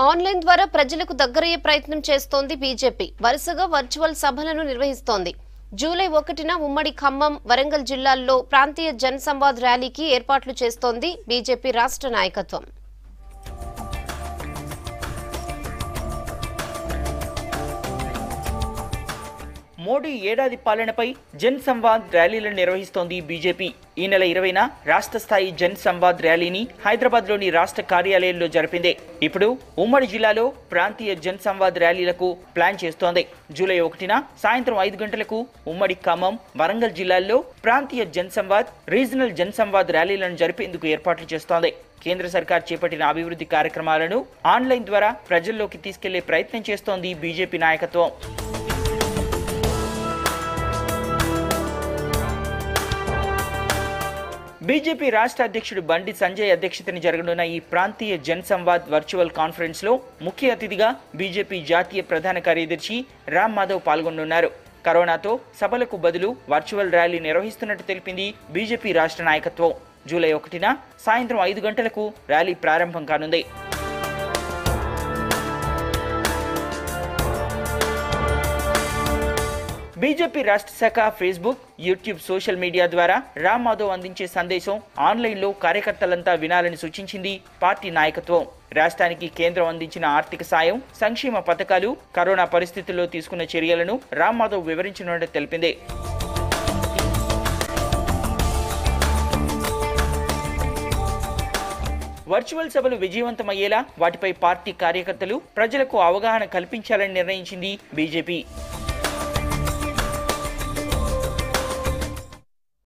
online ద్వారా ప్రజలకు దగ్గరయ్యే ప్రయత్నం చేస్తోంది బీజేపీ వరుసగా వర్చువల్ సభలను నిర్వహిస్తోంది జూలై ఒకటిన ఉమ్మడి ఖమ్మం వరంగల్ జిల్లాల్లో ప్రాంతీయ జన్ సంవాద్ ర్యాలీకి ఏర్పాట్లు చేస్తోంది బీజేపీ రాష్ట్ర నాయకత్వం మోడీ ఏడాది పాలనపై జన్ సంవాద్ ర్యాలీలను నిర్వహిస్తోంది బీజేపీ ఈ నెల ఇరవైన రాష్ట్ర స్థాయి జన్ సంవాద్ ర్యాలీని హైదరాబాద్లోని రాష్ట్ర కార్యాలయంలో జరిపింది ఇప్పుడు ఉమ్మడి జిల్లాలో ప్రాంతీయ జన్ సంవాద్ ర్యాలీలకు ప్లాన్ చేస్తోంది జూలై ఒకటిన సాయంత్రం ఐదు గంటలకు ఉమ్మడి ఖమ్మం వరంగల్ జిల్లాల్లో ప్రాంతీయ జన్ సంవాద్ రీజనల్ జన్ సంవాద్ ర్యాలీలను జరిపేందుకు ఏర్పాట్లు చేస్తోంది కేంద్ర సర్కార్ చేపట్టిన అభివృద్ధి కార్యక్రమాలను ఆన్లైన్ ద్వారా ప్రజల్లోకి తీసుకెళ్లే ప్రయత్నం చేస్తోంది బీజేపీ నాయకత్వం బీజేపీ రాష్ట్ర అధ్యక్షుడు బండి సంజయ్ అధ్యక్షతన జరగనున్న ఈ ప్రాంతీయ జన్ సంవాద్ వర్చువల్ కాన్ఫరెన్స్ లో ముఖ్య అతిథిగా బీజేపీ జాతీయ ప్రధాన కార్యదర్శి రామ్ మాధవ్ పాల్గొనున్నారు కరోనాతో సభలకు బదులు వర్చువల్ ర్యాలీ నిర్వహిస్తున్నట్టు తెలిపింది బీజేపీ రాష్ట్ర నాయకత్వం జూలై ఒకటిన సాయంత్రం ఐదు గంటలకు ర్యాలీ ప్రారంభం కానుంది బీజేపీ రాష్ట్ర శాఖ ఫేస్బుక్ యూట్యూబ్ సోషల్ మీడియా ద్వారా రామ్ మాధవ్ అందించే సందేశం ఆన్లైన్లో కార్యకర్తలంతా వినాలని సూచించింది పార్టీ నాయకత్వం రాష్ట్రానికి కేంద్రం అందించిన ఆర్థిక సాయం సంక్షేమ పథకాలు కరోనా పరిస్థితుల్లో తీసుకున్న చర్యలను రామ్ మాధవ్ వివరించినట్టు తెలిపింది వర్చువల్ సభలు విజయవంతమయ్యేలా వాటిపై పార్టీ కార్యకర్తలు ప్రజలకు అవగాహన కల్పించాలని నిర్ణయించింది బీజేపీ